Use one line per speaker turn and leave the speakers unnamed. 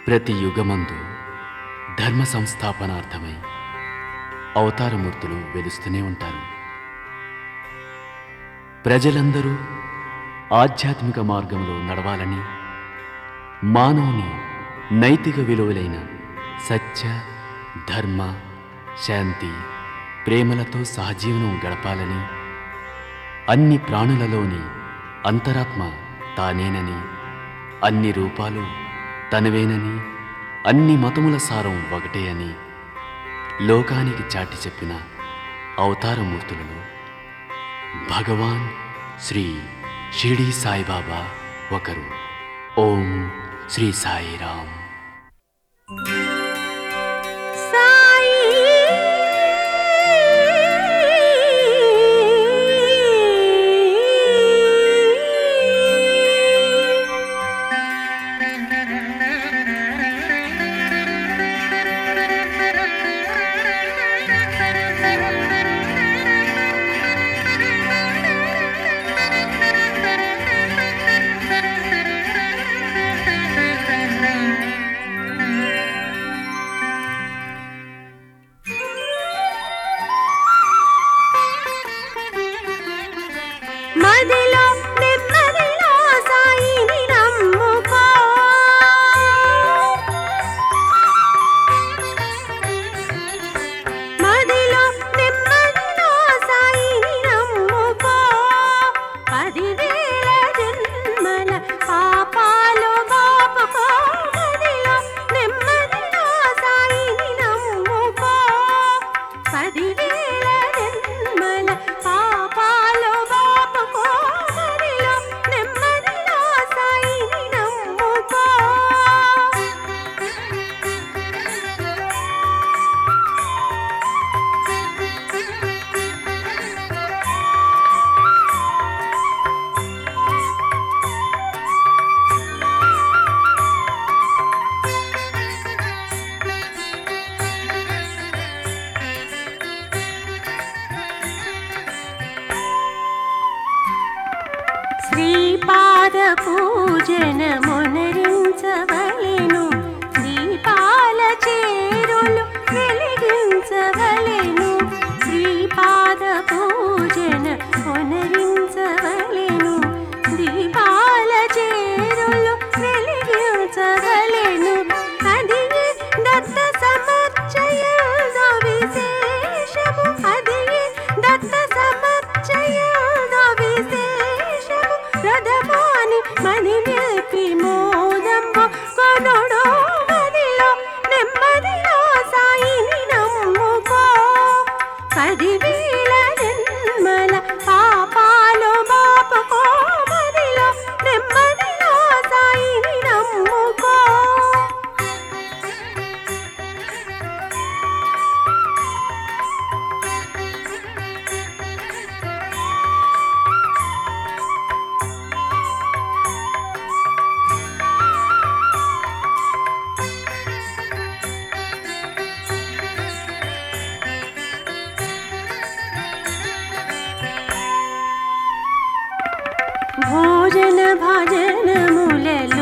ప్రతి యుగమందు ధర్మ సంస్థాపనార్థమై అవతారమూర్తులు వెలుస్తూనే ఉంటారు ప్రజలందరూ ఆధ్యాత్మిక మార్గంలో నడవాలని మానవుని నైతిక విలువలైన సత్య ధర్మ శాంతి ప్రేమలతో సహజీవనం గడపాలని అన్ని ప్రాణులలోని అంతరాత్మ తానేనని అన్ని రూపాలు తనవేనని అన్ని మతముల సారం ఒకటే అని లోకానికి చాటి చెప్పిన అవతారమూర్తులలో భగవాన్ శ్రీ షిరిడి సాయిబాబా ఒకరు ఓం శ్రీ సాయిరామ్
సాయి మదిలో నెమ్మదిలో సాయిని నమ్ముకో మదిలో నెమ్మదిలో సాయిని నమ్ముకో పదివేల జన్మల పాపాలు బాపుకో మదిలో నెమ్మదిలో సాయిని నమ్ముకో పదివేల జన్మల పాపాలు బాపుకో మదిలో నెమ్మదిలో సాయిని నమ్ముకో శ్రీపాద పూజన మునరించవలెను దీపాల చేరులు వెలిగించవలెను శ్రీపాద పూజన మునరించవలెను దీపాల చేరులు వెలిగించవలెను అది దత్త సమర్చయ విశేషము అది దత్త సమర్చయ విశేషము రథమాని మణి నిలిపి మోదంబు కొనుడు మదిలో నెమ్మదిలో సాయిని నమ్ముకో పదివేల జన్మల పాపాలు బాపుకో మదిలో నెమ్మదిలో సాయిని నమ్ముకో భోజన భజనములలో